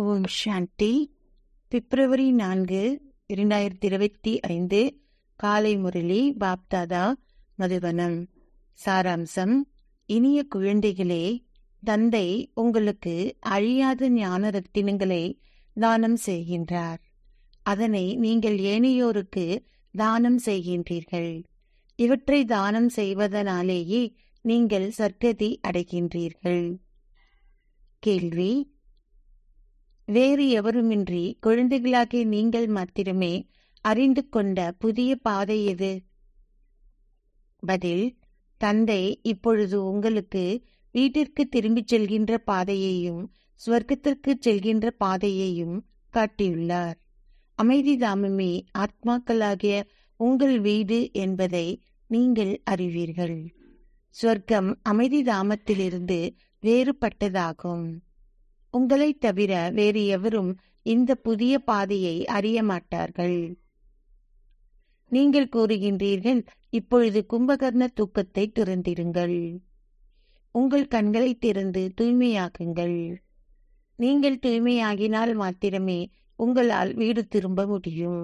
ஓம் சாந்தி பிப்ரவரி நான்கு இரண்டாயிரத்தி இருபத்தி ஐந்து காலை முரளி பாப்தாதா மதுவனம் சாராம்சம் இனிய குழந்தைகளே தந்தை உங்களுக்கு அழியாத ஞான ரத்தினங்களை தானம் செய்கின்றார் அதனை நீங்கள் ஏனையோருக்கு தானம் செய்கின்றீர்கள் இவற்றை தானம் செய்வதனாலேயே நீங்கள் சர்க்கதி அடைகின்றீர்கள் கேள்வி வேறு எவருமின்றி குழந்தைகளாகிய நீங்கள் மாத்திரமே அறிந்து கொண்ட புதிய பாதை எது பதில் தந்தை இப்பொழுது உங்களுக்கு வீட்டிற்கு திரும்பிச் செல்கின்ற பாதையையும் ஸ்வர்க்கத்திற்கு செல்கின்ற பாதையையும் காட்டியுள்ளார் அமைதி தாமமே ஆத்மாக்களாகிய உங்கள் வீடு என்பதை நீங்கள் அறிவீர்கள் ஸ்வர்க்கம் அமைதி தாமத்திலிருந்து வேறுபட்டதாகும் உங்களைத் தவிர வேறு எவரும் இந்த புதிய பாதையை அறிய மாட்டார்கள் நீங்கள் கூறுகின்றீர்கள் இப்பொழுது கும்பகர்ண தூக்கத்தை திறந்திருங்கள் உங்கள் கண்களை திறந்து தூய்மையாக்குங்கள் நீங்கள் தூய்மையாகினால் மாத்திரமே உங்களால் வீடு திரும்ப முடியும்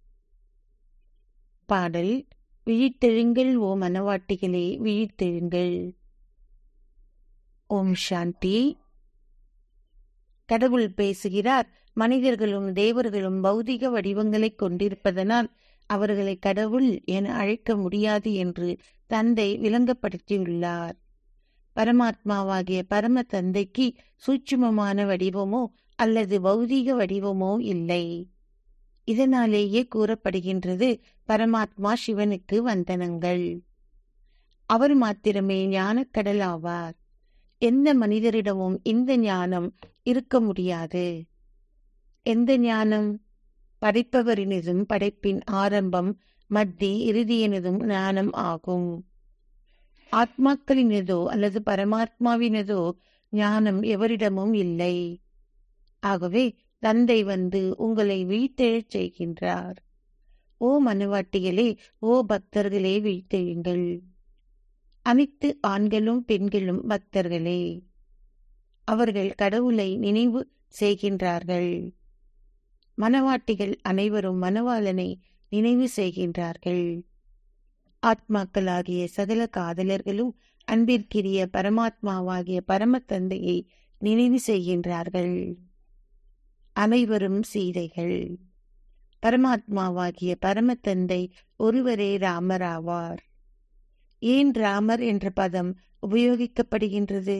பாடல் விழித்தெழுங்கள் ஓ மனவாட்டிகளே விழித்தெழுங்கள் ஓம் சாந்தி கடவுள் பேசுகிறார் மனிதர்களும் தேவர்களும் பௌதிக வடிவங்களை கொண்டிருப்பதனால் அவர்களை கடவுள் என அழைக்க முடியாது என்று தந்தை விளங்கப்படுத்தியுள்ளார் பரமாத்மாவாகிய பரம தந்தைக்கு சூட்சுமமான வடிவமோ அல்லது பௌதீக வடிவமோ இல்லை இதனாலேயே கூறப்படுகின்றது பரமாத்மா சிவனுக்கு வந்தனங்கள் அவர் மாத்திரமே ஞானக்கடல் ஆவார் எந்த மனிதரிடமும் இந்த ஞானம் இருக்க முடியாது எந்த ஞானம் படைப்பவரினதும் படைப்பின் ஆரம்பம் மத்தி இறுதியினதும் ஞானம் ஆகும் ஆத்மாக்களினதோ அல்லது பரமாத்மாவினதோ ஞானம் எவரிடமும் இல்லை ஆகவே தந்தை வந்து உங்களை வீழ்த்தெழச் செய்கின்றார் ஓ மனுவாட்டிகளே ஓ பக்தர்களே வீழ்த்தெழுங்கள் அனைத்து ஆண்களும் பெண்களும் பக்தர்களே அவர்கள் கடவுளை நினைவு செய்கின்றார்கள் மனவாட்டிகள் அனைவரும் மனவாளனை நினைவு செய்கின்றார்கள் ஆத்மாக்களாகிய சகல காதலர்களும் அன்பிற்கிரிய பரமாத்மாவாகிய பரம தந்தையை நினைவு செய்கின்றார்கள் அனைவரும் சீதைகள் பரமாத்மாவாகிய பரம தந்தை ஒருவரே ராமராவார் ஏன் ராமர் என்ற பதம் உபயோகிக்கப்படுகின்றது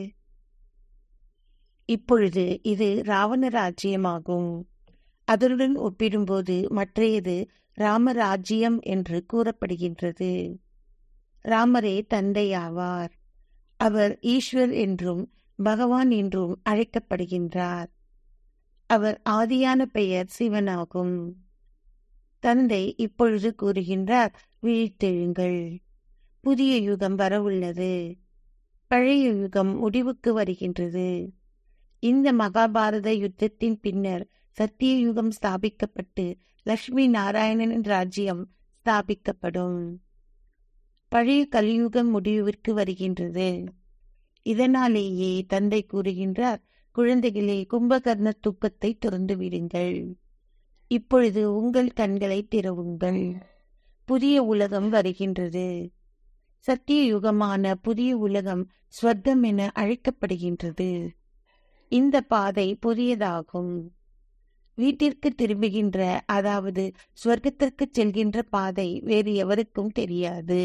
இப்பொழுது இது ராவண ராஜ்யமாகும் அதனுடன் ஒப்பிடும்போது மற்றையது ராமராஜ்யம் என்று கூறப்படுகின்றது ராமரே தந்தையாவார் அவர் ஈஸ்வர் என்றும் பகவான் என்றும் அழைக்கப்படுகின்றார் அவர் ஆதியான பெயர் சிவனாகும் தந்தை இப்பொழுது கூறுகின்றார் விழித்தெழுங்கள் புதிய யுகம் வரவுள்ளது பழைய யுகம் முடிவுக்கு வருகின்றது இந்த மகாபாரத யுத்தத்தின் பின்னர் சத்திய யுகம் ஸ்தாபிக்கப்பட்டு லட்சுமி நாராயணனின் ராஜ்யம் ஸ்தாபிக்கப்படும் பழைய கலியுகம் முடிவிற்கு வருகின்றது இதனாலேயே தந்தை கூறுகின்றார் குழந்தைகளே கும்பகர்ண தூக்கத்தை திறந்து விடுங்கள் இப்பொழுது உங்கள் கண்களை திறவுங்கள் புதிய உலகம் வருகின்றது சத்திய யுகமான புதிய உலகம் ஸ்வர்க்கம் என அழைக்கப்படுகின்றது இந்த பாதை புதியதாகும் வீட்டிற்கு திரும்புகின்ற அதாவது ஸ்வர்க்கத்திற்கு செல்கின்ற பாதை வேறு எவருக்கும் தெரியாது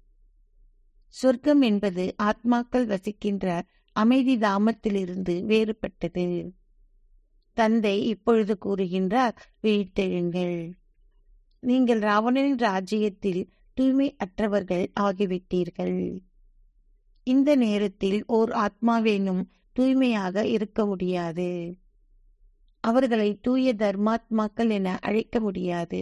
சொர்க்கம் என்பது ஆத்மாக்கள் வசிக்கின்ற அமைதி தாமத்திலிருந்து வேறுபட்டது தந்தை இப்பொழுது கூறுகின்றார் வீழ்த்தெழுங்கள் நீங்கள் ராவணனின் ராஜ்யத்தில் தூய்மை அற்றவர்கள் ஆகிவிட்டீர்கள் இந்த நேரத்தில் ஓர் ஆத்மாவேனும் தூய்மையாக இருக்க முடியாது அவர்களை தூய தர்மாத்மாக்கள் என அழைக்க முடியாது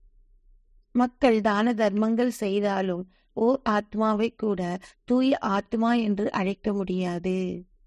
மக்கள் தான தர்மங்கள் செய்தாலும் ஓர் ஆத்மாவை கூட தூய ஆத்மா என்று அழைக்க முடியாது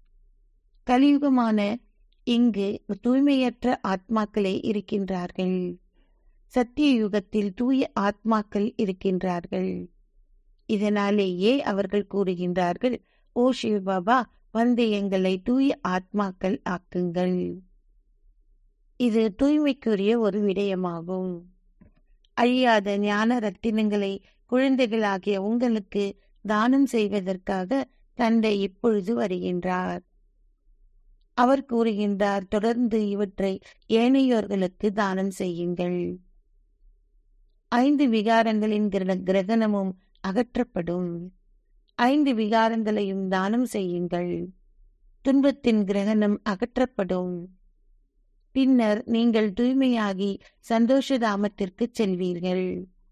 கலியுகமான இங்கு தூய்மையற்ற ஆத்மாக்களே இருக்கின்றார்கள் சத்திய யுகத்தில் தூய ஆத்மாக்கள் இருக்கின்றார்கள் இதனாலேயே அவர்கள் கூறுகின்றார்கள் ஓ சிவபாபா வந்து எங்களை தூய ஆத்மாக்கள் ஆக்குங்கள் இது தூய்மைக்குரிய ஒரு விடயமாகும் அழியாத ஞான ரத்தினங்களை குழந்தைகளாகிய உங்களுக்கு தானம் செய்வதற்காக தந்தை இப்பொழுது வருகின்றார் அவர் கூறுகின்றார் தொடர்ந்து இவற்றை ஏனையோர்களுக்கு தானம் செய்யுங்கள் ஐந்து விகாரங்களின் கிர- கிரகணமும் அகற்றப்படும் ஐந்து விகாரங்களையும் தானம் செய்யுங்கள் துன்பத்தின் கிரகணம் அகற்றப்படும் பின்னர் நீங்கள் தூய்மையாகி சந்தோஷதாமத்திற்கு செல்வீர்கள்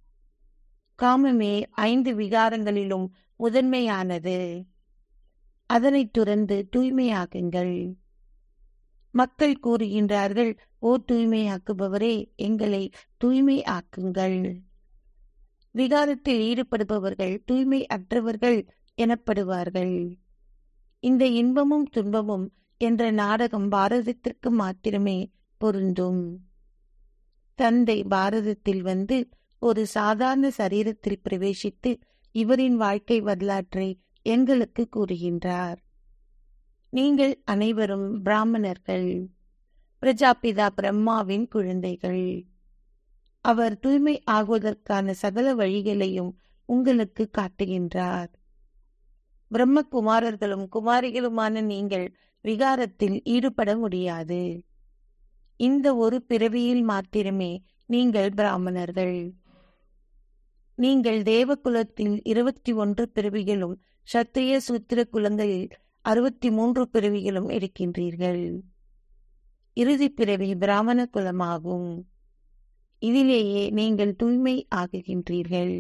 காமமே ஐந்து விகாரங்களிலும் முதன்மையானது அதனைத் துறந்து தூய்மையாக்குங்கள் மக்கள் கூறுகின்றார்கள் ஓ தூய்மையாக்குபவரே எங்களை தூய்மை ஆக்குங்கள் விகாரத்தில் ஈடுபடுபவர்கள் தூய்மை அற்றவர்கள் எனப்படுவார்கள் இந்த இன்பமும் துன்பமும் என்ற நாடகம் பாரதத்திற்கு மாத்திரமே பொருந்தும் தந்தை பாரதத்தில் வந்து ஒரு சாதாரண சரீரத்தில் பிரவேசித்து இவரின் வாழ்க்கை வரலாற்றை எங்களுக்கு கூறுகின்றார் நீங்கள் அனைவரும் பிராமணர்கள் பிரஜாபிதா பிரம்மாவின் குழந்தைகள் அவர் தூய்மை ஆகுவதற்கான சகல வழிகளையும் உங்களுக்கு காட்டுகின்றார் பிரம்மகுமாரர்களும் குமாரிகளுமான நீங்கள் விகாரத்தில் ஈடுபட முடியாது இந்த ஒரு பிறவியில் மாத்திரமே நீங்கள் பிராமணர்கள் நீங்கள் தேவகுலத்தில் இருபத்தி ஒன்று பிறவிகளும் சத்திரிய சூத்திர குலங்களில் அறுபத்தி மூன்று பிறவிகளும் எடுக்கின்றீர்கள் இறுதி பிறவி பிராமண குலமாகும் இதிலேயே நீங்கள் தூய்மை ஆகுகின்றீர்கள்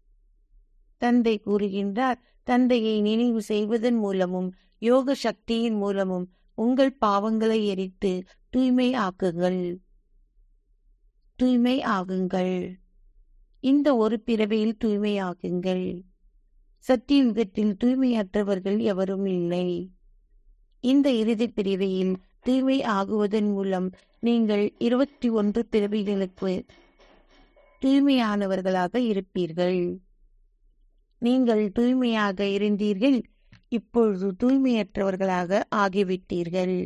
தந்தை கூறுகின்றார் தந்தையை நினைவு செய்வதன் மூலமும் யோக சக்தியின் மூலமும் உங்கள் பாவங்களை எரித்து தூய்மை ஆக்குங்கள் தூய்மை ஆகுங்கள் இந்த ஒரு பிறவியில் தூய்மை ஆகுங்கள் சத்தியுகத்தில் தூய்மையற்றவர்கள் எவரும் இல்லை இந்த இறுதி பிரிவையில் தூய்மை ஆகுவதன் மூலம் நீங்கள் இருபத்தி ஒன்று பிறவிகளுக்கு தூய்மையானவர்களாக இருப்பீர்கள் நீங்கள் தூய்மையாக இருந்தீர்கள் இப்பொழுது தூய்மையற்றவர்களாக ஆகிவிட்டீர்கள்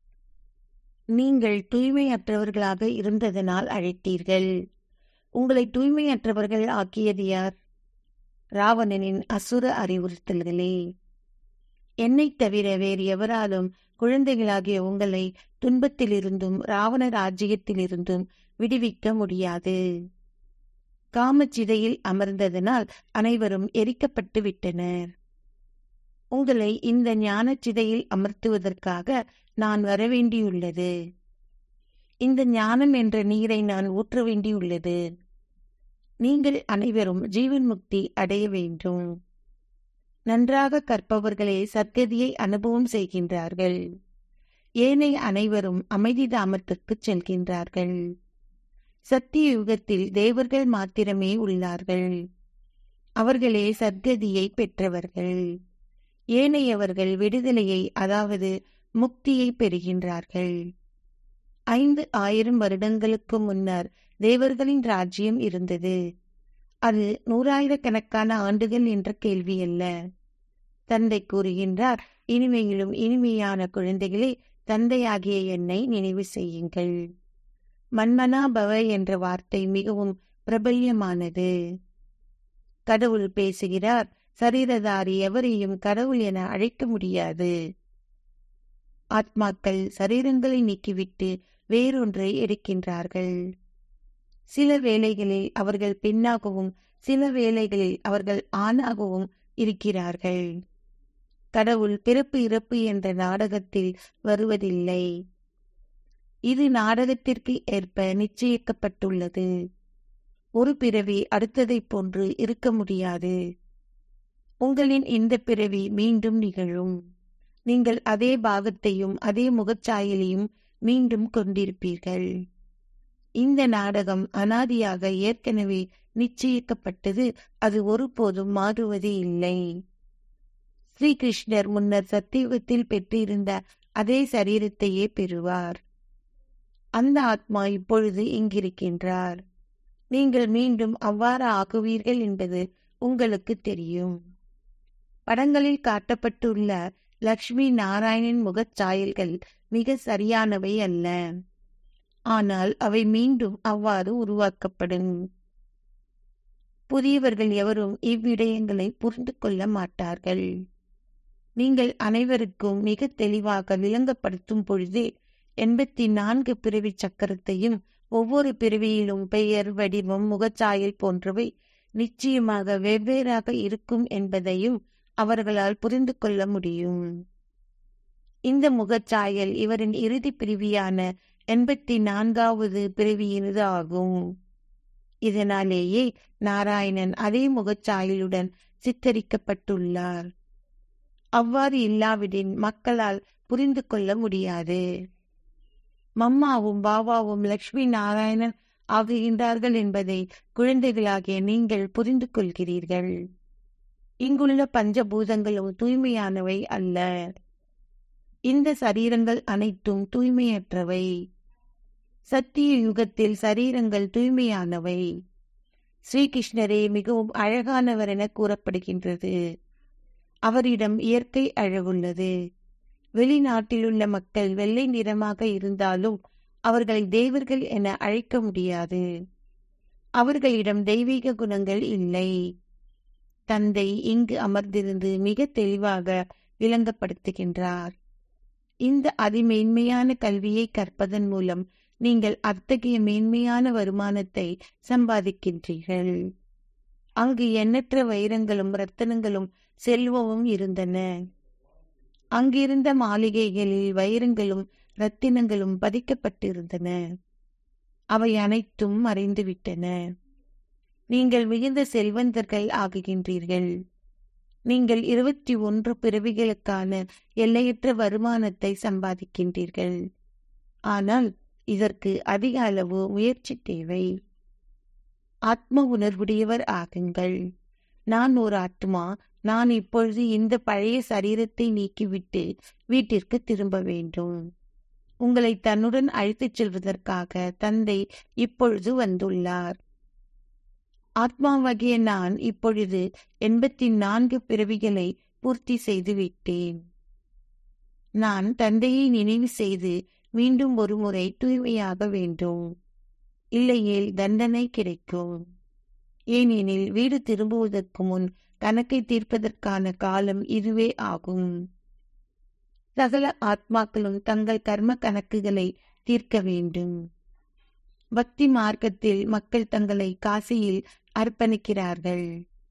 நீங்கள் தூய்மையற்றவர்களாக இருந்ததனால் அழைத்தீர்கள் உங்களை தூய்மையற்றவர்கள் ஆக்கியது யார் ராவணனின் அசுர அறிவுறுத்தல்களே என்னைத் தவிர வேறு எவராலும் குழந்தைகளாகிய உங்களை துன்பத்திலிருந்தும் ராவண ராஜ்யத்திலிருந்தும் விடுவிக்க முடியாது காமச்சிதையில் அமர்ந்ததனால் அனைவரும் எரிக்கப்பட்டு விட்டனர் உங்களை இந்த ஞான சிதையில் அமர்த்துவதற்காக நான் வரவேண்டியுள்ளது இந்த ஞானம் என்ற நீரை நான் ஊற்ற வேண்டியுள்ளது நீங்கள் அனைவரும் ஜீவன் முக்தி அடைய வேண்டும் நன்றாக கற்பவர்களே சத்கதியை அனுபவம் செய்கின்றார்கள் ஏனைய அனைவரும் அமைதி தாமத்திற்கு செல்கின்றார்கள் சத்திய யுகத்தில் தேவர்கள் மாத்திரமே உள்ளார்கள் அவர்களே சத்கதியை பெற்றவர்கள் ஏனையவர்கள் விடுதலையை அதாவது முக்தியை பெறுகின்றார்கள் ஐந்து ஆயிரம் வருடங்களுக்கு முன்னர் தேவர்களின் ராஜ்யம் இருந்தது அது நூறாயிரக்கணக்கான ஆண்டுகள் என்ற கேள்வி அல்ல தந்தை கூறுகின்றார் இனிமையிலும் இனிமையான குழந்தைகளே தந்தையாகிய என்னை நினைவு செய்யுங்கள் மன்மனா பவ என்ற வார்த்தை மிகவும் பிரபல்யமானது கடவுள் பேசுகிறார் சரீரதாரி எவரையும் கடவுள் என அழைக்க முடியாது ஆத்மாக்கள் சரீரங்களை நீக்கிவிட்டு வேறொன்றை எடுக்கின்றார்கள் சில வேளைகளில் அவர்கள் பெண்ணாகவும் சில வேளைகளில் அவர்கள் ஆணாகவும் இருக்கிறார்கள் கடவுள் பிறப்பு இறப்பு என்ற நாடகத்தில் வருவதில்லை இது நாடகத்திற்கு ஏற்ப நிச்சயிக்கப்பட்டுள்ளது ஒரு பிறவி அடுத்ததைப் போன்று இருக்க முடியாது உங்களின் இந்த பிறவி மீண்டும் நிகழும் நீங்கள் அதே பாகத்தையும் அதே முகச்சாயலையும் மீண்டும் கொண்டிருப்பீர்கள் இந்த நாடகம் அனாதியாக ஏற்கனவே நிச்சயிக்கப்பட்டது அது ஒருபோதும் மாறுவது இல்லை ஸ்ரீகிருஷ்ணர் முன்னர் சத்தியுகத்தில் பெற்றிருந்த அதே சரீரத்தையே பெறுவார் அந்த ஆத்மா இப்பொழுது இங்கிருக்கின்றார் நீங்கள் மீண்டும் அவ்வாறு ஆகுவீர்கள் என்பது உங்களுக்கு தெரியும் படங்களில் காட்டப்பட்டுள்ள லக்ஷ்மி நாராயணன் முகச் சாயல்கள் மிக சரியானவை அல்ல ஆனால் அவை மீண்டும் அவ்வாறு உருவாக்கப்படும் புதியவர்கள் எவரும் இவ்விடயங்களை புரிந்து கொள்ள மாட்டார்கள் நீங்கள் அனைவருக்கும் மிக தெளிவாக விளங்கப்படுத்தும் பொழுதே எண்பத்தி நான்கு பிறவி சக்கரத்தையும் ஒவ்வொரு பிறவியிலும் பெயர் வடிவம் முகச்சாயல் போன்றவை நிச்சயமாக வெவ்வேறாக இருக்கும் என்பதையும் அவர்களால் புரிந்து கொள்ள முடியும் இந்த முகச்சாயல் இவரின் இறுதி பிரிவியான எண்பத்தி நான்காவது பிறவியினது ஆகும் இதனாலேயே நாராயணன் அதே முகச்சாயலுடன் சித்தரிக்கப்பட்டுள்ளார் அவ்வாறு இல்லாவிடின் மக்களால் புரிந்து கொள்ள முடியாது மம்மாவும் பாபாவும் லக்ஷ்மி நாராயணன் ஆகுகின்றார்கள் என்பதை குழந்தைகளாகிய நீங்கள் புரிந்து கொள்கிறீர்கள் இங்குள்ள பஞ்சபூதங்களும் தூய்மையானவை அல்ல இந்த சரீரங்கள் அனைத்தும் தூய்மையற்றவை சத்திய யுகத்தில் சரீரங்கள் தூய்மையானவை ஸ்ரீகிருஷ்ணரே மிகவும் அழகானவர் என கூறப்படுகின்றது அவரிடம் இயற்கை அழகுள்ளது வெளிநாட்டிலுள்ள மக்கள் வெள்ளை நிறமாக இருந்தாலும் அவர்களை தேவர்கள் என அழைக்க முடியாது அவர்களிடம் தெய்வீக குணங்கள் இல்லை தந்தை இங்கு அமர்ந்திருந்து மிக தெளிவாக விளங்கப்படுத்துகின்றார் இந்த அதிமேன்மையான கல்வியை கற்பதன் மூலம் நீங்கள் அத்தகைய மேன்மையான வருமானத்தை சம்பாதிக்கின்றீர்கள் அங்கு எண்ணற்ற வைரங்களும் ரத்தனங்களும் செல்வமும் இருந்தன அங்கிருந்த மாளிகைகளில் வைரங்களும் ரத்தினங்களும் பதிக்கப்பட்டிருந்தன அவை அனைத்தும் மறைந்துவிட்டன நீங்கள் மிகுந்த செல்வந்தர்கள் ஆகுகின்றீர்கள் நீங்கள் இருபத்தி ஒன்று பிறவிகளுக்கான எல்லையற்ற வருமானத்தை சம்பாதிக்கின்றீர்கள் ஆனால் இதற்கு அதிக அளவு முயற்சி தேவை ஆத்ம உணர்வுடையவர் ஆகுங்கள் நான் ஒரு ஆத்மா நான் இப்பொழுது இந்த பழைய சரீரத்தை நீக்கிவிட்டு வீட்டிற்கு திரும்ப வேண்டும் உங்களை தன்னுடன் அழைத்துச் செல்வதற்காக தந்தை இப்பொழுது வந்துள்ளார் ஆத்மாவாகிய நான் இப்பொழுது எண்பத்தி நான்கு பிறவிகளை பூர்த்தி செய்து விட்டேன் நான் தந்தையை நினைவு செய்து மீண்டும் ஒரு முறை தூய்மையாக வேண்டும் இல்லையேல் தண்டனை கிடைக்கும் ஏனெனில் வீடு திரும்புவதற்கு முன் கணக்கை தீர்ப்பதற்கான காலம் இதுவே ஆகும் சகல ஆத்மாக்களும் தங்கள் கர்ம கணக்குகளை தீர்க்க வேண்டும் பக்தி மார்க்கத்தில் மக்கள் தங்களை காசியில் அர்ப்பணிக்கிறார்கள்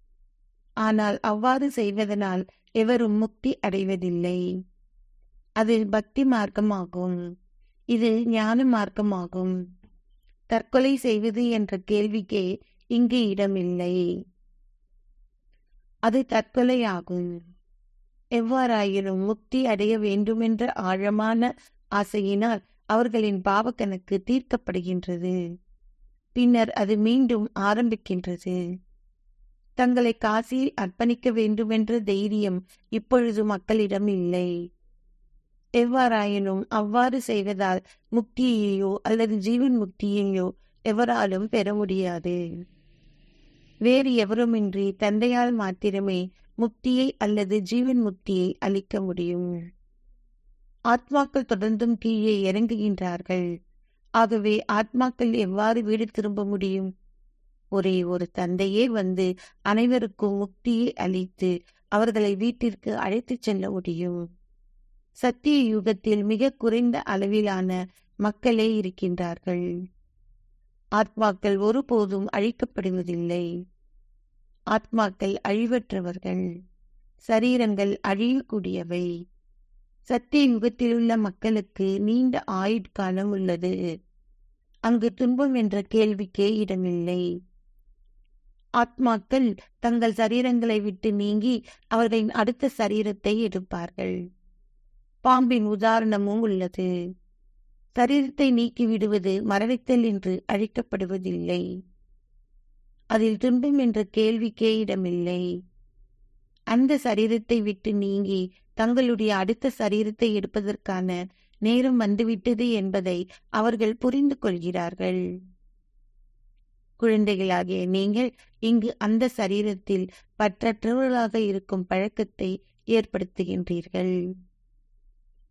ஆனால் அவ்வாறு செய்வதனால் எவரும் முக்தி அடைவதில்லை அது பக்தி மார்க்கமாகும் இது ஞான மார்க்கமாகும் தற்கொலை செய்வது என்ற கேள்விக்கே இங்கு இடமில்லை அது தற்கொலையாகும் எவ்வாறாயினும் முக்தி அடைய வேண்டுமென்ற ஆழமான ஆசையினால் அவர்களின் பாவக்கணக்கு தீர்க்கப்படுகின்றது பின்னர் அது மீண்டும் ஆரம்பிக்கின்றது தங்களை காசியில் அர்ப்பணிக்க வேண்டுமென்ற தைரியம் இப்பொழுது மக்களிடம் இல்லை எவ்வாறாயினும் அவ்வாறு செய்வதால் முக்தியையோ அல்லது ஜீவன் முக்தியையோ எவராலும் பெற முடியாது வேறு எவருமின்றி தந்தையால் மாத்திரமே முக்தியை அல்லது ஜீவன் முக்தியை அளிக்க முடியும் ஆத்மாக்கள் தொடர்ந்தும் கீழே இறங்குகின்றார்கள் ஆகவே ஆத்மாக்கள் எவ்வாறு வீடு திரும்ப முடியும் ஒரே ஒரு தந்தையே வந்து அனைவருக்கும் முக்தியை அளித்து அவர்களை வீட்டிற்கு அழைத்துச் செல்ல முடியும் சத்திய யுகத்தில் மிக குறைந்த அளவிலான மக்களே இருக்கின்றார்கள் ஆத்மாக்கள் ஒருபோதும் அழிக்கப்படுவதில்லை ஆத்மாக்கள் அழிவற்றவர்கள் சரீரங்கள் அழியக்கூடியவை சத்திய யுகத்திலுள்ள மக்களுக்கு நீண்ட ஆயுட்காலம் உள்ளது அங்கு துன்பம் என்ற கேள்விக்கே இடமில்லை ஆத்மாக்கள் தங்கள் சரீரங்களை விட்டு நீங்கி அவர்களின் அடுத்த சரீரத்தை எடுப்பார்கள் பாம்பின் உதாரணமும் உள்ளது சரீரத்தை நீக்கி விடுவது மரணித்தல் என்று அழைக்கப்படுவதில்லை அதில் துன்பம் என்ற கேள்விக்கே இடமில்லை அந்த சரீரத்தை விட்டு நீங்கி தங்களுடைய அடுத்த சரீரத்தை எடுப்பதற்கான நேரம் வந்துவிட்டது என்பதை அவர்கள் புரிந்து கொள்கிறார்கள் குழந்தைகளாகிய நீங்கள் இங்கு அந்த சரீரத்தில் பற்றற்றவர்களாக இருக்கும் பழக்கத்தை ஏற்படுத்துகின்றீர்கள்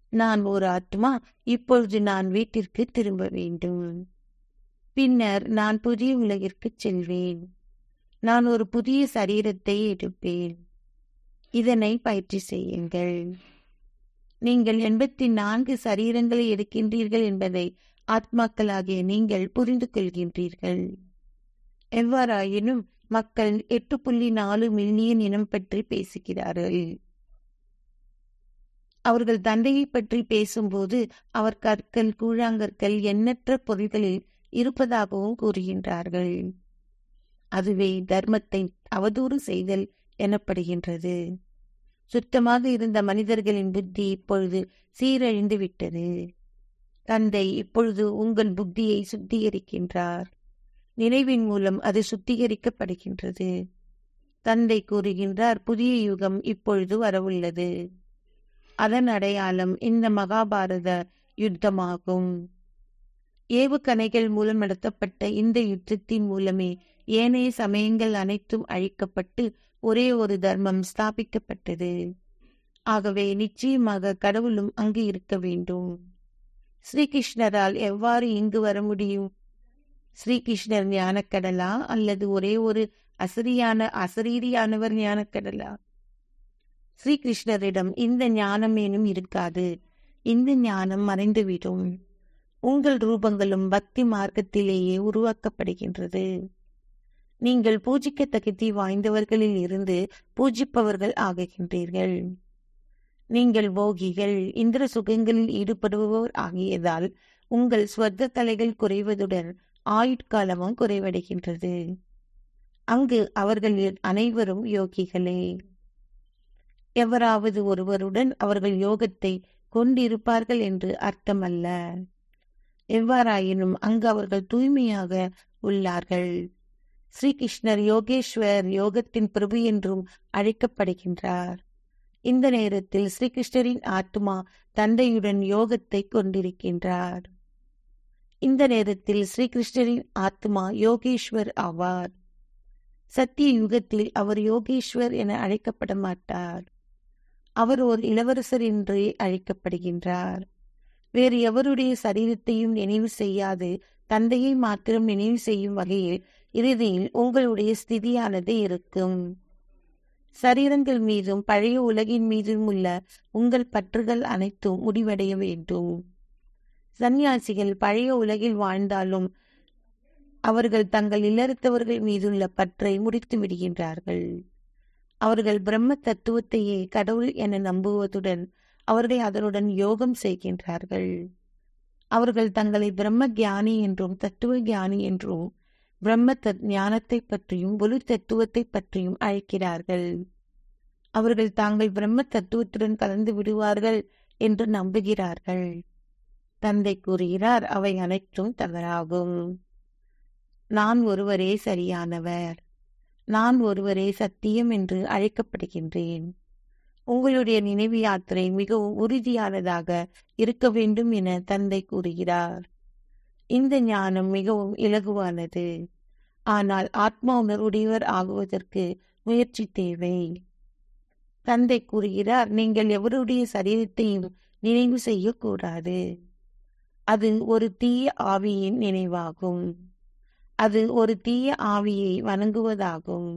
நான் ஒரு ஆத்மா இப்பொழுது நான் வீட்டிற்கு திரும்ப வேண்டும் பின்னர் நான் புதிய உலகிற்கு செல்வேன் நான் ஒரு புதிய சரீரத்தை எடுப்பேன் இதனை பயிற்சி செய்யுங்கள் நீங்கள் எண்பத்தி நான்கு சரீரங்களை எடுக்கின்றீர்கள் என்பதை ஆத்மாக்களாகிய நீங்கள் புரிந்து கொள்கின்றீர்கள் எவ்வாறாயினும் மக்கள் எட்டு புள்ளி நாலு மில்லியன் இனம் பற்றி பேசுகிறார்கள் அவர்கள் தந்தையை பற்றி பேசும்போது அவர் கற்கள் கூழாங்கற்கள் எண்ணற்ற பொருள்களில் இருப்பதாகவும் கூறுகின்றார்கள் அதுவே தர்மத்தை அவதூறு செய்தல் எனப்படுகின்றது சுத்தமாக இருந்த மனிதர்களின் புத்தி இப்பொழுது சீரழிந்து விட்டது தந்தை இப்பொழுது உங்கள் புத்தியை சுத்திகரிக்கின்றார் நினைவின் மூலம் அது சுத்திகரிக்கப்படுகின்றது தந்தை கூறுகின்றார் புதிய யுகம் இப்பொழுது வரவுள்ளது அதன் அடையாளம் இந்த மகாபாரத யுத்தமாகும் ஏவுகணைகள் மூலம் நடத்தப்பட்ட இந்த யுத்தத்தின் மூலமே ஏனைய சமயங்கள் அனைத்தும் அழிக்கப்பட்டு ஒரே ஒரு தர்மம் ஸ்தாபிக்கப்பட்டது ஆகவே நிச்சயமாக கடவுளும் அங்கு இருக்க வேண்டும் ஸ்ரீகிருஷ்ணரால் எவ்வாறு இங்கு வர முடியும் ஸ்ரீகிருஷ்ணர் ஞானக்கடலா அல்லது ஒரே ஒரு அசரியான அசரீரியானவர் ஞானக்கடலா ஸ்ரீகிருஷ்ணரிடம் இந்த ஞானம் ஏனும் இருக்காது இந்த ஞானம் மறைந்துவிடும் உங்கள் ரூபங்களும் பக்தி மார்க்கத்திலேயே உருவாக்கப்படுகின்றது நீங்கள் பூஜிக்க தகுதி வாய்ந்தவர்களில் இருந்து பூஜிப்பவர்கள் ஆகுகின்றீர்கள் நீங்கள் போகிகள் இந்திர சுகங்களில் ஈடுபடுபவர் ஆகியதால் உங்கள் ஸ்வர்க்க கலைகள் குறைவதுடன் ஆயுட்காலமும் குறைவடைகின்றது அங்கு அவர்கள் அனைவரும் யோகிகளே எவராவது ஒருவருடன் அவர்கள் யோகத்தை கொண்டிருப்பார்கள் என்று அர்த்தமல்ல எவ்வாறாயினும் அங்கு அவர்கள் தூய்மையாக உள்ளார்கள் ஸ்ரீகிருஷ்ணர் யோகேஸ்வர் யோகத்தின் பிரபு என்றும் அழைக்கப்படுகின்றார் இந்த நேரத்தில் ஸ்ரீகிருஷ்ணரின் ஆத்மா தந்தையுடன் யோகத்தை கொண்டிருக்கின்றார் இந்த நேரத்தில் ஸ்ரீகிருஷ்ணரின் ஆத்மா யோகேஸ்வர் ஆவார் சத்திய யுகத்தில் அவர் யோகேஸ்வர் என அழைக்கப்பட மாட்டார் அவர் ஒரு இளவரசர் என்றே அழைக்கப்படுகின்றார் வேறு எவருடைய சரீரத்தையும் நினைவு செய்யாது தந்தையை மாத்திரம் நினைவு செய்யும் வகையில் இறுதியில் உங்களுடைய ஸ்திதியானது இருக்கும் சரீரங்கள் மீதும் பழைய உலகின் மீதும் உள்ள உங்கள் பற்றுகள் அனைத்தும் முடிவடைய வேண்டும் சந்நியாசிகள் பழைய உலகில் வாழ்ந்தாலும் அவர்கள் தங்கள் இல்லறத்தவர்கள் மீதுள்ள பற்றை முடித்து விடுகின்றார்கள் அவர்கள் பிரம்ம தத்துவத்தையே கடவுள் என நம்புவதுடன் அவர்கள் அதனுடன் யோகம் செய்கின்றார்கள் அவர்கள் தங்களை பிரம்ம கியானி என்றும் தத்துவ கியானி என்றும் பிரம்ம தத் ஞானத்தை பற்றியும் ஒளி தத்துவத்தை பற்றியும் அழைக்கிறார்கள் அவர்கள் தாங்கள் பிரம்ம தத்துவத்துடன் கலந்து விடுவார்கள் என்று நம்புகிறார்கள் தந்தை கூறுகிறார் அவை அனைத்தும் தவறாகும் நான் ஒருவரே சரியானவர் நான் ஒருவரே சத்தியம் என்று அழைக்கப்படுகின்றேன் உங்களுடைய நினைவு யாத்திரை மிகவும் உறுதியானதாக இருக்க வேண்டும் என தந்தை கூறுகிறார் இந்த ஞானம் மிகவும் இலகுவானது ஆனால் ஆத்மா உணர்வுடையவர் ஆகுவதற்கு முயற்சி தேவை தந்தை கூறுகிறார் நீங்கள் எவருடைய சரீரத்தையும் நினைவு செய்யக்கூடாது அது ஒரு தீய ஆவியின் நினைவாகும் அது ஒரு தீய ஆவியை வணங்குவதாகும்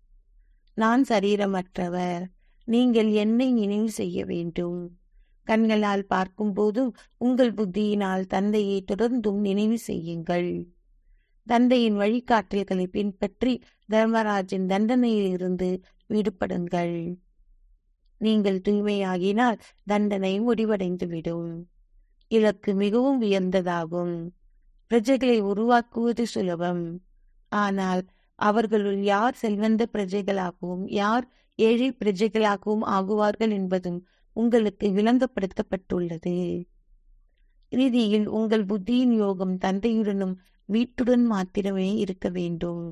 நான் சரீரமற்றவர் நீங்கள் என்னை நினைவு செய்ய வேண்டும் கண்களால் பார்க்கும் போதும் உங்கள் புத்தியினால் தந்தையை தொடர்ந்தும் நினைவு செய்யுங்கள் தந்தையின் வழிகாட்டல்களை பின்பற்றி தர்மராஜின் தண்டனையிலிருந்து விடுபடுங்கள் நீங்கள் தூய்மையாகினால் தண்டனை முடிவடைந்துவிடும் இலக்கு மிகவும் உயர்ந்ததாகும் பிரஜைகளை உருவாக்குவது சுலபம் ஆனால் அவர்களுள் யார் செல்வந்த பிரஜைகளாகவும் யார் ஏழை பிரஜைகளாகவும் ஆகுவார்கள் என்பதும் உங்களுக்கு விளங்கப்படுத்தப்பட்டுள்ளது இறுதியில் உங்கள் புத்தியின் யோகம் தந்தையுடனும் வீட்டுடன் மாத்திரமே இருக்க வேண்டும்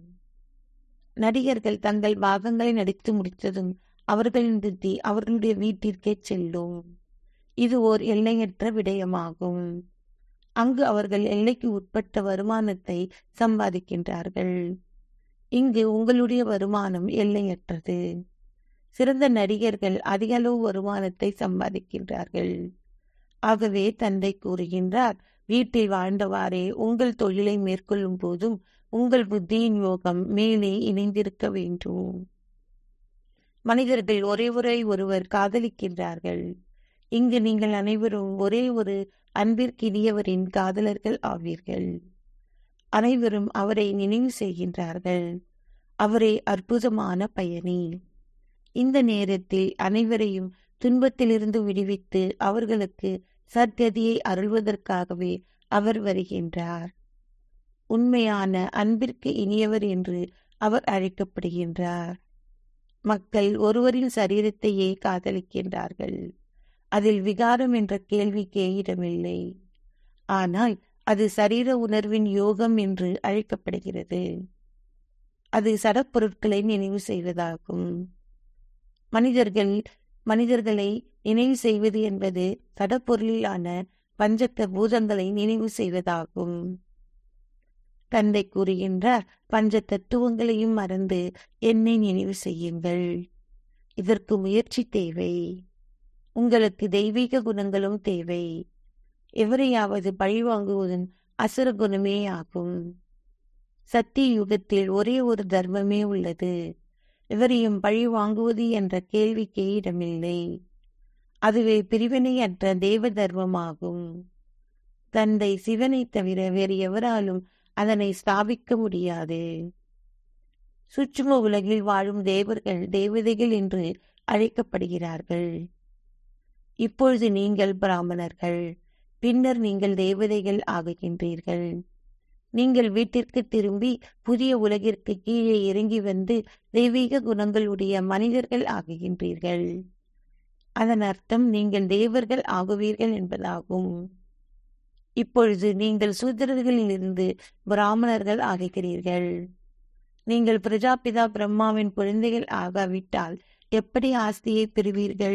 நடிகர்கள் தங்கள் பாகங்களை நடித்து முடித்ததும் அவர்களின் புத்தி அவர்களுடைய வீட்டிற்கே செல்லும் இது ஓர் எல்லையற்ற விடயமாகும் அங்கு அவர்கள் எல்லைக்கு உட்பட்ட வருமானத்தை சம்பாதிக்கின்றார்கள் இங்கு உங்களுடைய வருமானம் எல்லையற்றது சிறந்த நடிகர்கள் அதிக அளவு வருமானத்தை சம்பாதிக்கின்றார்கள் ஆகவே தந்தை கூறுகின்றார் வீட்டில் வாழ்ந்தவாறே உங்கள் தொழிலை மேற்கொள்ளும் போதும் உங்கள் புத்தியின் யோகம் மேலே இணைந்திருக்க வேண்டும் மனிதர்கள் ஒரே ஒரே ஒருவர் காதலிக்கின்றார்கள் இங்கு நீங்கள் அனைவரும் ஒரே ஒரு அன்பிற்கினியவரின் காதலர்கள் ஆவீர்கள் அனைவரும் அவரை நினைவு செய்கின்றார்கள் அவரே அற்புதமான பயணி இந்த நேரத்தில் அனைவரையும் துன்பத்திலிருந்து விடுவித்து அவர்களுக்கு சத்கதியை அருள்வதற்காகவே அவர் வருகின்றார் உண்மையான அன்பிற்கு இனியவர் என்று அவர் அழைக்கப்படுகின்றார் மக்கள் ஒருவரின் சரீரத்தையே காதலிக்கின்றார்கள் அதில் விகாரம் என்ற கேள்விக்கே இடமில்லை ஆனால் அது சரீர உணர்வின் யோகம் என்று அழைக்கப்படுகிறது அது சடப்பொருட்களை நினைவு செய்வதாகும் மனிதர்கள் மனிதர்களை நினைவு செய்வது என்பது சடப்பொருளிலான பஞ்சத்த பூதங்களை நினைவு செய்வதாகும் தந்தை கூறுகின்றார் பஞ்ச தத்துவங்களையும் மறந்து என்னை நினைவு செய்யுங்கள் இதற்கு முயற்சி தேவை உங்களுக்கு தெய்வீக குணங்களும் தேவை எவரையாவது பழிவாங்குவதன் அசுர குணமே ஆகும் சத்திய யுகத்தில் ஒரே ஒரு தர்மமே உள்ளது எவரையும் பழி வாங்குவது என்ற கேள்விக்கே இடமில்லை அதுவே பிரிவினையற்ற தேவ தர்மமாகும் தந்தை சிவனை தவிர வேறு எவராலும் அதனை ஸ்தாபிக்க முடியாது சுற்றும உலகில் வாழும் தேவர்கள் தேவதைகள் என்று அழைக்கப்படுகிறார்கள் இப்பொழுது நீங்கள் பிராமணர்கள் பின்னர் நீங்கள் தேவதைகள் ஆகுகின்றீர்கள் நீங்கள் வீட்டிற்கு திரும்பி புதிய உலகிற்கு கீழே இறங்கி வந்து தெய்வீக குணங்களுடைய மனிதர்கள் ஆகுகின்றீர்கள் அதன் அர்த்தம் நீங்கள் தேவர்கள் ஆகுவீர்கள் என்பதாகும் இப்பொழுது நீங்கள் சூத்திரர்களிலிருந்து பிராமணர்கள் ஆகுகிறீர்கள் நீங்கள் பிரஜாபிதா பிரம்மாவின் குழந்தைகள் ஆகாவிட்டால் எப்படி ஆஸ்தியை பெறுவீர்கள்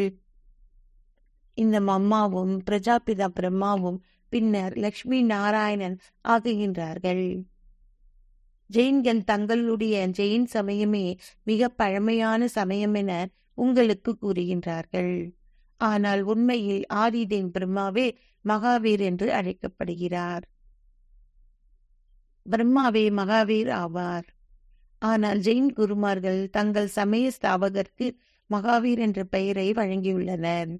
இந்த மம்மாவும் பிரஜாபிதா பிரம்மாவும் பின்னர் லக்ஷ்மி நாராயணன் ஆகுகின்றார்கள் ஜெயின்கள் தங்களுடைய ஜெயின் சமயமே மிக பழமையான சமயம் என உங்களுக்கு கூறுகின்றார்கள் ஆனால் உண்மையில் ஆதிதேன் பிரம்மாவே மகாவீர் என்று அழைக்கப்படுகிறார் பிரம்மாவே மகாவீர் ஆவார் ஆனால் ஜெயின் குருமார்கள் தங்கள் சமய ஸ்தாபகருக்கு மகாவீர் என்ற பெயரை வழங்கியுள்ளனர்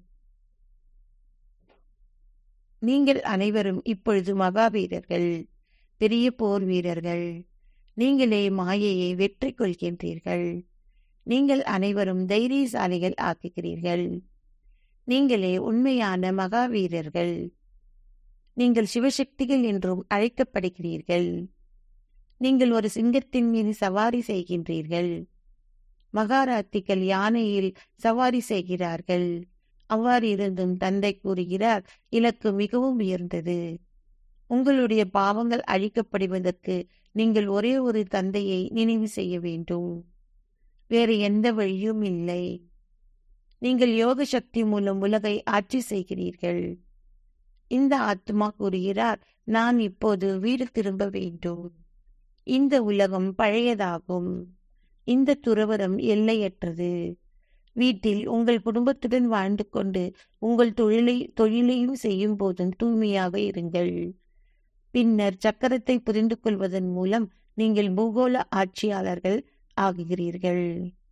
நீங்கள் அனைவரும் இப்பொழுது மகாவீரர்கள் பெரிய போர் வீரர்கள் நீங்களே மாயையை வெற்றி கொள்கின்றீர்கள் நீங்கள் அனைவரும் தைரியசாலிகள் ஆக்குகிறீர்கள் நீங்களே உண்மையான மகாவீரர்கள் நீங்கள் சிவசக்திகள் என்றும் அழைக்கப்படுகிறீர்கள் நீங்கள் ஒரு சிங்கத்தின் மீது சவாரி செய்கின்றீர்கள் மகாராத்திகள் யானையில் சவாரி செய்கிறார்கள் அவ்வாறு இருந்தும் தந்தை கூறுகிறார் இலக்கு மிகவும் உயர்ந்தது உங்களுடைய பாவங்கள் அழிக்கப்படுவதற்கு நீங்கள் ஒரே ஒரு தந்தையை நினைவு செய்ய வேண்டும் வேறு எந்த வழியும் இல்லை நீங்கள் யோக சக்தி மூலம் உலகை ஆட்சி செய்கிறீர்கள் இந்த ஆத்மா கூறுகிறார் நான் இப்போது வீடு திரும்ப வேண்டும் இந்த உலகம் பழையதாகும் இந்த துறவரம் எல்லையற்றது வீட்டில் உங்கள் குடும்பத்துடன் வாழ்ந்து கொண்டு உங்கள் தொழிலை தொழிலையும் செய்யும் போதும் தூய்மையாக இருங்கள் பின்னர் சக்கரத்தை புரிந்து கொள்வதன் மூலம் நீங்கள் பூகோள ஆட்சியாளர்கள் ஆகுகிறீர்கள்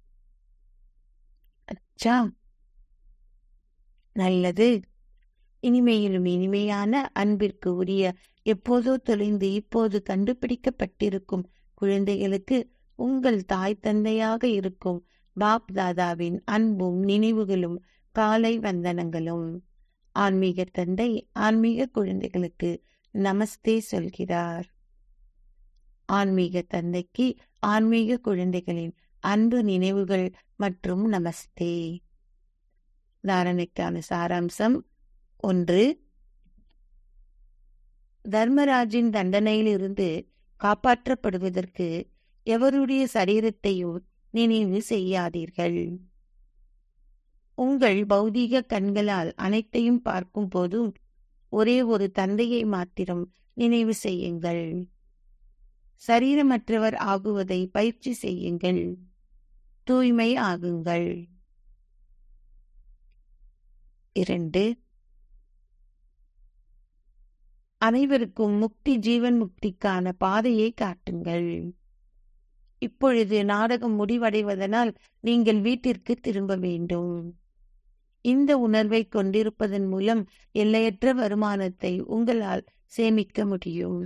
அச்சா நல்லது இனிமையிலும் இனிமையான அன்பிற்கு உரிய எப்போதோ தொலைந்து இப்போது கண்டுபிடிக்கப்பட்டிருக்கும் குழந்தைகளுக்கு உங்கள் தாய் தந்தையாக இருக்கும் பாப் தாதாவின் அன்பும் நினைவுகளும் காலை வந்தனங்களும் ஆன்மீக தந்தை ஆன்மீக குழந்தைகளுக்கு நமஸ்தே சொல்கிறார் ஆன்மீக தந்தைக்கு ஆன்மீக குழந்தைகளின் அன்பு நினைவுகள் மற்றும் நமஸ்தே தாரணைக்கான சாராம்சம் ஒன்று தர்மராஜின் தண்டனையில் இருந்து காப்பாற்றப்படுவதற்கு எவருடைய சரீரத்தையும் நினைவு செய்யாதீர்கள் உங்கள் பௌதீக கண்களால் அனைத்தையும் பார்க்கும் போதும் ஒரே ஒரு தந்தையை மாத்திரம் நினைவு செய்யுங்கள் சரீரமற்றவர் ஆகுவதை பயிற்சி செய்யுங்கள் தூய்மை ஆகுங்கள் இரண்டு அனைவருக்கும் முக்தி ஜீவன் முக்திக்கான பாதையை காட்டுங்கள் இப்பொழுது நாடகம் முடிவடைவதனால் நீங்கள் வீட்டிற்கு திரும்ப வேண்டும் இந்த உணர்வை கொண்டிருப்பதன் மூலம் எல்லையற்ற வருமானத்தை உங்களால் சேமிக்க முடியும்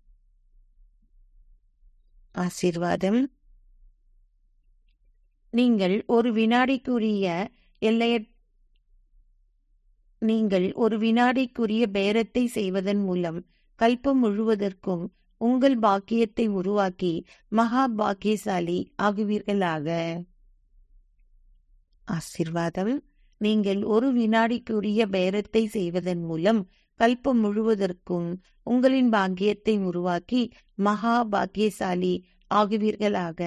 ஆசீர்வாதம் நீங்கள் ஒரு வினாடிக்குரிய எல்லைய நீங்கள் ஒரு வினாடிக்குரிய பேரத்தை செய்வதன் மூலம் கல்பம் முழுவதற்கும் உங்கள் பாக்கியத்தை உருவாக்கி மகா பாக்கியசாலி ஆகுவீர்களாக ஆசிர்வாதம் நீங்கள் ஒரு வினாடிக்குரிய பேரத்தை செய்வதன் மூலம் கல்பம் முழுவதற்கும் உங்களின் பாக்கியத்தை உருவாக்கி மகா பாக்கியசாலி ஆகுவீர்களாக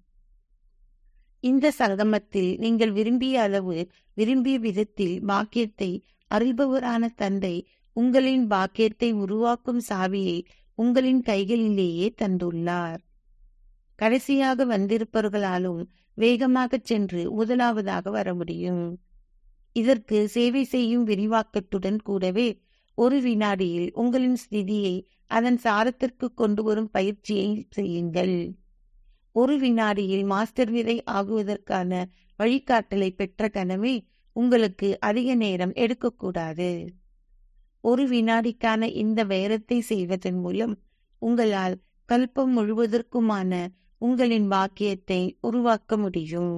இந்த சங்கமத்தில் நீங்கள் விரும்பிய அளவு விரும்பிய விதத்தில் பாக்கியத்தை அருள்பவரான தந்தை உங்களின் பாக்கியத்தை உருவாக்கும் சாவியை உங்களின் கைகளிலேயே தந்துள்ளார் கடைசியாக வந்திருப்பவர்களாலும் வேகமாக சென்று முதலாவதாக வர முடியும் இதற்கு சேவை செய்யும் விரிவாக்கத்துடன் கூடவே ஒரு வினாடியில் உங்களின் ஸ்திதியை அதன் சாரத்திற்கு கொண்டு வரும் பயிற்சியை செய்யுங்கள் ஒரு வினாடியில் மாஸ்டர் விதை ஆகுவதற்கான வழிகாட்டலை பெற்ற கணமே உங்களுக்கு அதிக நேரம் எடுக்கக்கூடாது ஒரு வினாடிக்கான இந்த வேரத்தை செய்வதன் மூலம் உங்களால் கல்பம் முழுவதற்குமான உங்களின் பாக்கியத்தை உருவாக்க முடியும்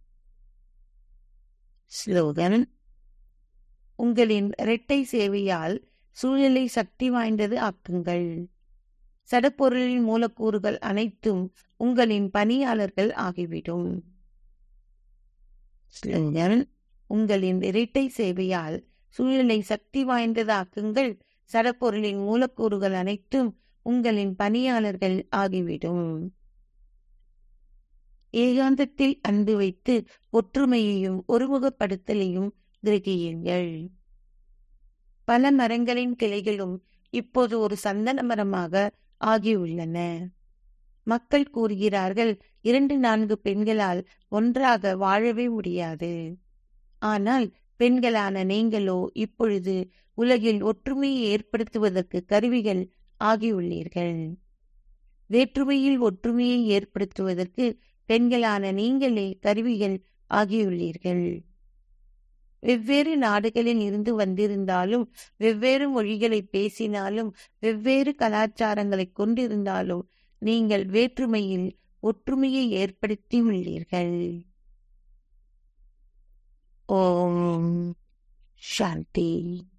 ஸ்லோகன் உங்களின் இரட்டை சேவையால் சூழலை சக்தி வாய்ந்தது ஆக்குங்கள் சடப்பொருளின் மூலக்கூறுகள் அனைத்தும் உங்களின் பணியாளர்கள் ஆகிவிடும் ஸ்லோகன் உங்களின் இரட்டை சேவையால் சூழலை சக்தி வாய்ந்ததாக்குங்கள் சடப்பொருளின் மூலக்கூறுகள் அனைத்தும் உங்களின் பணியாளர்கள் ஆகிவிடும் ஏகாந்தத்தில் அன்பு வைத்து ஒற்றுமையையும் ஒருமுகப்படுத்தலையும் கிரகியுங்கள் பல மரங்களின் கிளைகளும் இப்போது ஒரு சந்தன மரமாக ஆகியுள்ளன மக்கள் கூறுகிறார்கள் இரண்டு நான்கு பெண்களால் ஒன்றாக வாழவே முடியாது ஆனால் பெண்களான நீங்களோ இப்பொழுது உலகில் ஒற்றுமையை ஏற்படுத்துவதற்கு கருவிகள் ஆகியுள்ளீர்கள் வேற்றுமையில் ஒற்றுமையை ஏற்படுத்துவதற்கு பெண்களான நீங்களே கருவிகள் ஆகியுள்ளீர்கள் வெவ்வேறு நாடுகளில் இருந்து வந்திருந்தாலும் வெவ்வேறு மொழிகளை பேசினாலும் வெவ்வேறு கலாச்சாரங்களை கொண்டிருந்தாலும் நீங்கள் வேற்றுமையில் ஒற்றுமையை ஏற்படுத்தி உள்ளீர்கள் ஓம் சாந்தி